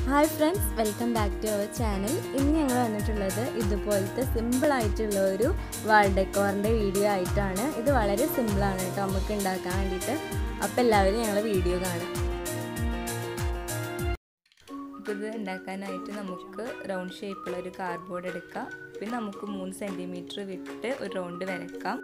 hi friends welcome back to our channel ഇന്ന് ഞങ്ങൾ വന്നിട്ടുള്ളത് ഇതുപോലത്തെ സിമ്പിൾ ആയിട്ടുള്ള ഒരു വാൾ ഡെക്കോറിൻ്റെ വീഡിയോ ആയിട്ടാണ് ഇത് വളരെ സിമ്പിളാണ് കേട്ടോ നമുക്ക് ഉണ്ടാക്കാൻ വേണ്ടിയിട്ട് അപ്പോൾ എല്ലാവരും ഞങ്ങൾ വീഡിയോ കാണാം അപ്പോൾ ഇത് ഉണ്ടാക്കാനായിട്ട് നമുക്ക് റൗണ്ട് ഷേപ്പുള്ള ഒരു കാർഡ്ബോർഡ് എടുക്കാം പിന്നെ നമുക്ക് മൂന്ന് സെൻറ്റിമീറ്റർ വിട്ട് ഒരു റൗണ്ട് വരക്കാം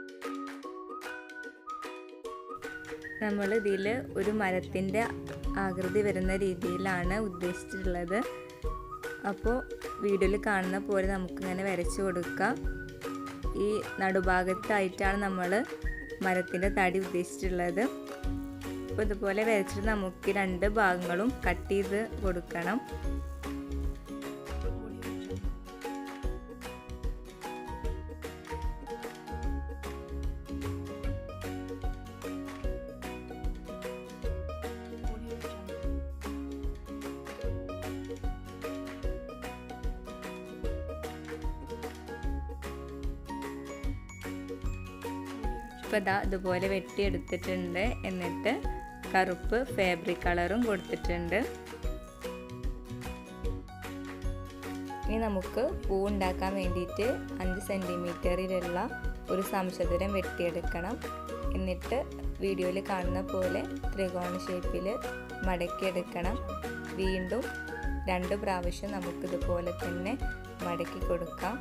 നമ്മൾ ഇതിൽ ഒരു മരത്തിൻ്റെ ആകൃതി വരുന്ന രീതിയിലാണ് ഉദ്ദേശിച്ചിട്ടുള്ളത് അപ്പോൾ വീഡിയോയിൽ കാണുന്ന പോലെ നമുക്കിങ്ങനെ വരച്ച് കൊടുക്കാം ഈ നടുഭാഗത്തായിട്ടാണ് നമ്മൾ മരത്തിൻ്റെ തടി ഉദ്ദേശിച്ചിട്ടുള്ളത് അപ്പോൾ ഇതുപോലെ വരച്ചിട്ട് നമുക്ക് രണ്ട് ഭാഗങ്ങളും കട്ട് ചെയ്ത് കൊടുക്കണം ഇപ്പോൾ ഇതാ ഇതുപോലെ വെട്ടിയെടുത്തിട്ടുണ്ട് എന്നിട്ട് കറുപ്പ് ഫാബ്രിക് കളറും കൊടുത്തിട്ടുണ്ട് ഇനി നമുക്ക് പൂ ഉണ്ടാക്കാൻ വേണ്ടിയിട്ട് അഞ്ച് സെൻറ്റിമീറ്ററിലുള്ള ഒരു സംശദരം വെട്ടിയെടുക്കണം എന്നിട്ട് വീഡിയോയിൽ കാണുന്ന പോലെ ത്രികോണ ഷേപ്പിൽ മടക്കിയെടുക്കണം വീണ്ടും രണ്ട് പ്രാവശ്യം നമുക്കിതുപോലെ തന്നെ മടക്കി കൊടുക്കാം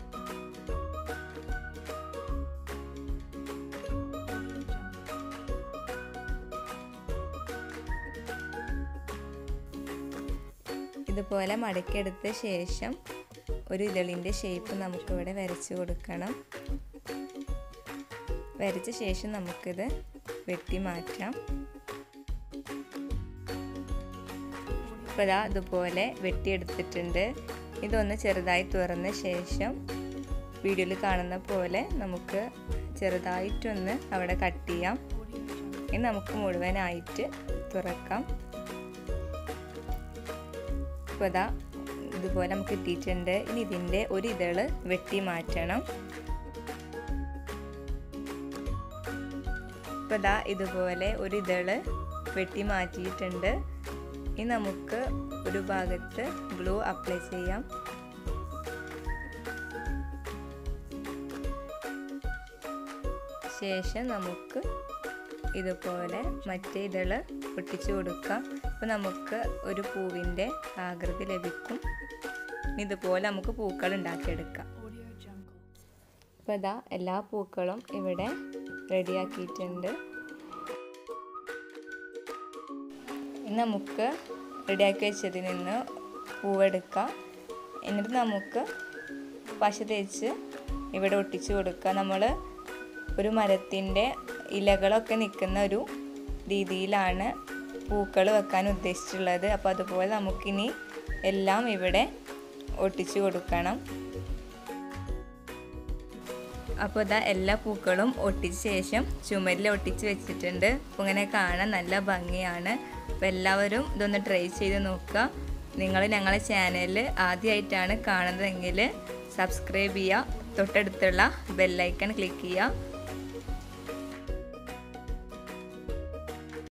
ഇതുപോലെ മടക്കിയെടുത്ത ശേഷം ഒരു ഇതളിൻ്റെ ഷേപ്പ് നമുക്കിവിടെ വരച്ചു കൊടുക്കണം വരച്ച ശേഷം നമുക്കിത് വെട്ടി മാറ്റാം ഇപ്പോൾ ഇതാ ഇതുപോലെ വെട്ടിയെടുത്തിട്ടുണ്ട് ഇതൊന്ന് ചെറുതായി തുറന്ന ശേഷം വീഡിയോയിൽ കാണുന്ന പോലെ നമുക്ക് ചെറുതായിട്ടൊന്ന് അവിടെ കട്ട് ചെയ്യാം ഇനി നമുക്ക് മുഴുവനായിട്ട് തുറക്കാം ഇപ്പോൾ ഇതാ ഇതുപോലെ നമുക്ക് കിട്ടിയിട്ടുണ്ട് ഇനി ഇതിൻ്റെ ഒരു ഇതള് വെട്ടി മാറ്റണം ഇപ്പോൾ ഇതാ ഇതുപോലെ ഒരു ഇതള് വെട്ടി മാറ്റിയിട്ടുണ്ട് ഇനി നമുക്ക് ഒരു ഭാഗത്ത് ഗ്ലൂ അപ്ലൈ ചെയ്യാം ശേഷം നമുക്ക് ഇതുപോലെ മറ്റേ ഇതള് ഒട്ടിച്ചു കൊടുക്കാം അപ്പോൾ നമുക്ക് ഒരു പൂവിൻ്റെ ആകൃതി ലഭിക്കും ഇതുപോലെ നമുക്ക് പൂക്കൾ ഉണ്ടാക്കിയെടുക്കാം അപ്പോൾ ഇതാ എല്ലാ പൂക്കളും ഇവിടെ റെഡിയാക്കിയിട്ടുണ്ട് നമുക്ക് റെഡിയാക്കി വെച്ചതിൽ നിന്ന് പൂവെടുക്കാം എന്നിട്ട് നമുക്ക് പശ തേച്ച് ഇവിടെ ഒട്ടിച്ചു കൊടുക്കുക നമ്മൾ ഒരു മരത്തിൻ്റെ ഇലകളൊക്കെ നിൽക്കുന്ന ഒരു രീതിയിലാണ് പൂക്കൾ വെക്കാൻ ഉദ്ദേശിച്ചിട്ടുള്ളത് അപ്പോൾ അതുപോലെ നമുക്കിനി എല്ലാം ഇവിടെ ഒട്ടിച്ചു കൊടുക്കണം അപ്പോൾ ഇതാ എല്ലാ പൂക്കളും ഒട്ടിച്ച ശേഷം ചുമരിൽ ഒട്ടിച്ച് വെച്ചിട്ടുണ്ട് അപ്പോൾ ഇങ്ങനെ കാണാൻ നല്ല ഭംഗിയാണ് അപ്പോൾ എല്ലാവരും ഇതൊന്ന് ട്രൈ ചെയ്ത് നോക്കുക നിങ്ങൾ ഞങ്ങളെ ചാനൽ ആദ്യമായിട്ടാണ് കാണുന്നതെങ്കിൽ സബ്സ്ക്രൈബ് ചെയ്യുക തൊട്ടടുത്തുള്ള ബെല്ലൈക്കൺ ക്ലിക്ക് ചെയ്യുക